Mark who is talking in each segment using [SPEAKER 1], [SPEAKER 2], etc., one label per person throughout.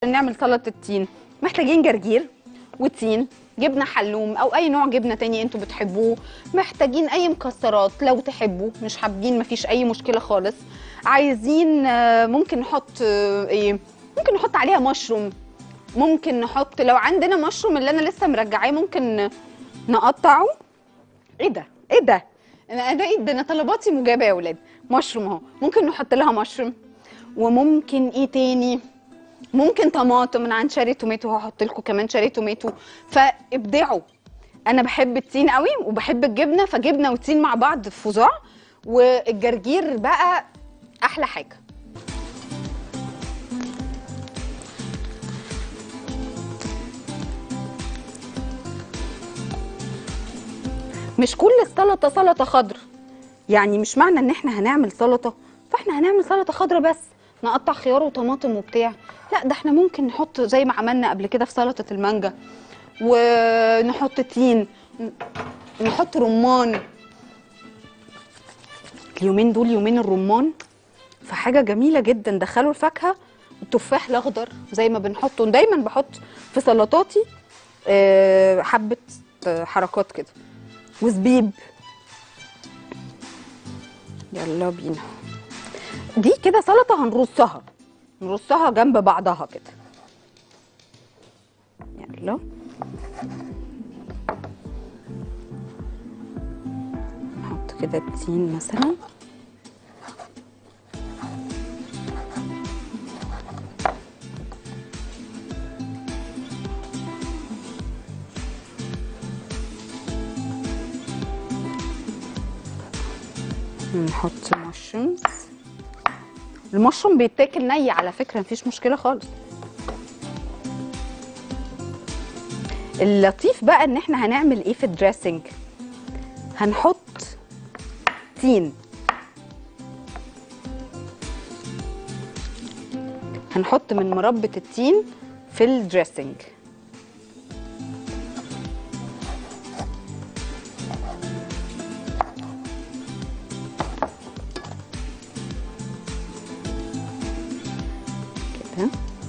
[SPEAKER 1] نعمل سلطه تين محتاجين جرجير وتين جبنه حلوم او اي نوع جبنه تاني انتوا بتحبوه محتاجين اي مكسرات لو تحبوا مش حابين مفيش اي مشكله خالص عايزين آه، ممكن نحط آه، ايه ممكن نحط عليها مشروم ممكن نحط لو عندنا مشروم اللي انا لسه مرجعاه ممكن نقطعه ايه ده ايه ده انا انا ايه ده انا طلباتي مجابه يا ولاد مشروم اهو ممكن نحط لها مشروم وممكن ايه تاني ممكن طماطم من عند شاري توميتو هحط لكم كمان شاري توميتو فابدعوا انا بحب التين قوي وبحب الجبنه فجبنه وتين مع بعض فظاع والجرجير بقى احلى حاجه مش كل السلطه سلطه خضر يعني مش معنى ان احنا هنعمل سلطه فاحنا هنعمل سلطه خضراء بس نقطع خيار وطماطم وبتاع لا ده احنا ممكن نحط زي ما عملنا قبل كده في سلطه المانجا ونحط تين نحط رمان اليومين دول يومين الرمان فحاجه جميله جدا دخلوا الفاكهه التفاح الاخضر زي ما بنحطه دايما بحط في سلطاتي آه، حبه آه، حركات كده وزبيب يلا بينا دي كده سلطه هنرصها نرصها جنب بعضها كده يلا نحط كده التين مثلا نحط مشرومز المشروم بيتاكل ني على فكره مفيش مشكله خالص اللطيف بقى ان احنا هنعمل ايه في الدريسنج هنحط تين هنحط من مربى التين في الدريسنج كده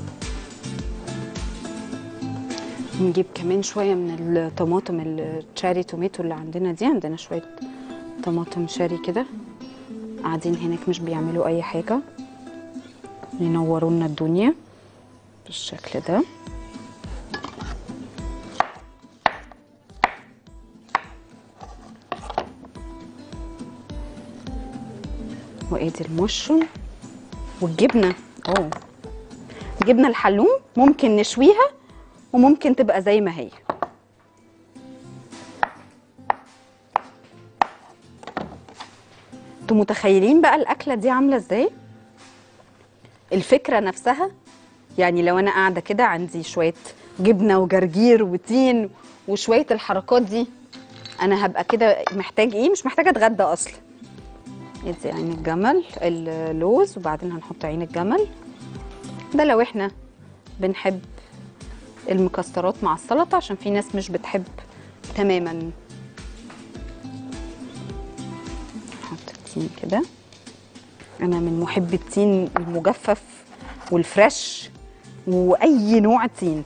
[SPEAKER 1] نجيب كمان شوية من الطماطم التشاري توميتو اللي عندنا دي عندنا شوية طماطم شاري كده قاعدين هناك مش بيعملوا أي حاجة ينوروا لنا الدنيا بالشكل ده وادي المشروم والجبنه اه الجبنه الحلوم ممكن نشويها وممكن تبقى زي ما هي انتوا متخيلين بقى الاكله دي عامله ازاي الفكره نفسها يعني لو انا قاعده كده عندي شويه جبنه وجرجير وتين وشويه الحركات دي انا هبقى كده محتاج ايه مش محتاجه اتغدى اصلا ادي عين الجمل اللوز وبعدين هنحط عين الجمل ده لو احنا بنحب المكسرات مع السلطه عشان في ناس مش بتحب تماما نحط التين كده انا من محبي التين المجفف والفريش واي نوع تين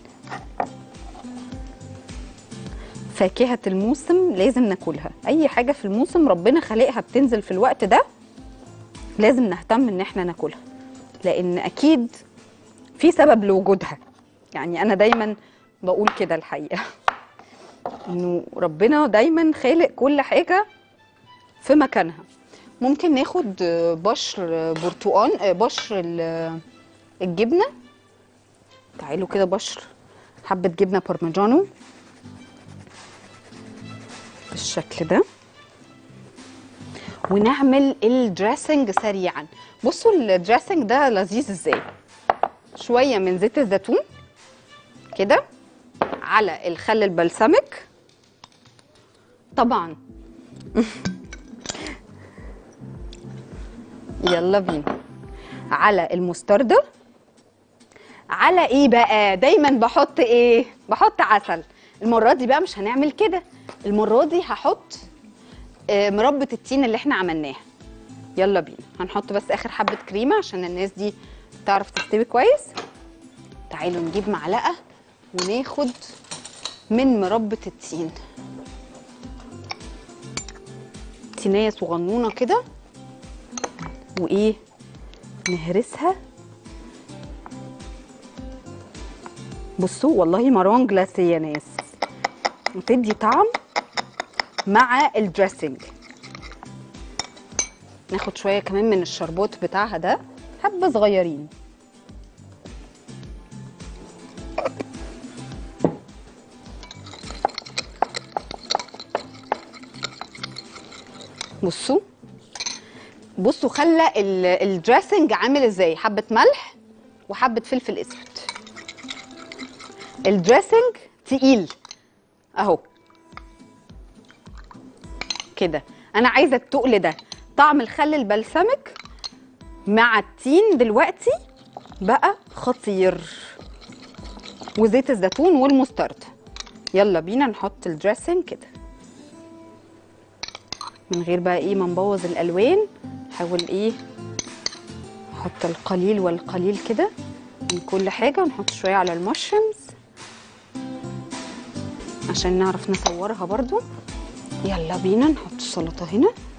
[SPEAKER 1] فاكهه الموسم لازم ناكلها اي حاجه في الموسم ربنا خالقها بتنزل في الوقت ده لازم نهتم ان احنا ناكلها لان اكيد في سبب لوجودها يعني انا دايما بقول كده الحقيقه انه ربنا دايما خالق كل حاجه في مكانها ممكن ناخد بشر برتقان بشر ال- الجبنه تعالوا كده بشر حبه جبنه بارميجانو بالشكل ده ونعمل الدريسنج سريعا بصوا الدريسنج ده لذيذ ازاي شويه من زيت الزيتون كده على الخل البلسمك طبعا يلا بينا على المستردة على ايه بقى دايما بحط ايه بحط عسل المره دي بقى مش هنعمل كده المره دي هحط آه، مربى التين اللي احنا عملناها يلا بينا هنحط بس اخر حبه كريمه عشان الناس دي تعرف تستوي كويس تعالوا نجيب معلقه وناخد من مربى التين تينية صغنونة كده وايه نهرسها بصوا والله مروان جلاسي يا ناس وتدي طعم مع الدريسنج ناخد شويه كمان من الشربات بتاعها ده حبه صغيرين بصوا بصوا خلى ال- الدريسنج عامل ازاي حبه ملح وحبه فلفل اسود الدريسنج تقيل اهو كده انا عايزه التقل ده طعم الخل البلسمك مع التين دلوقتي بقى خطير وزيت الزيتون والمسترد يلا بينا نحط الدريسنج كده من غير بقى ايه ما نبوظ الالوان نحاول ايه نحط القليل والقليل كده من كل حاجه ونحط شويه على المشرومز عشان نعرف نصورها برضو يلا بينا نحط السلطه هنا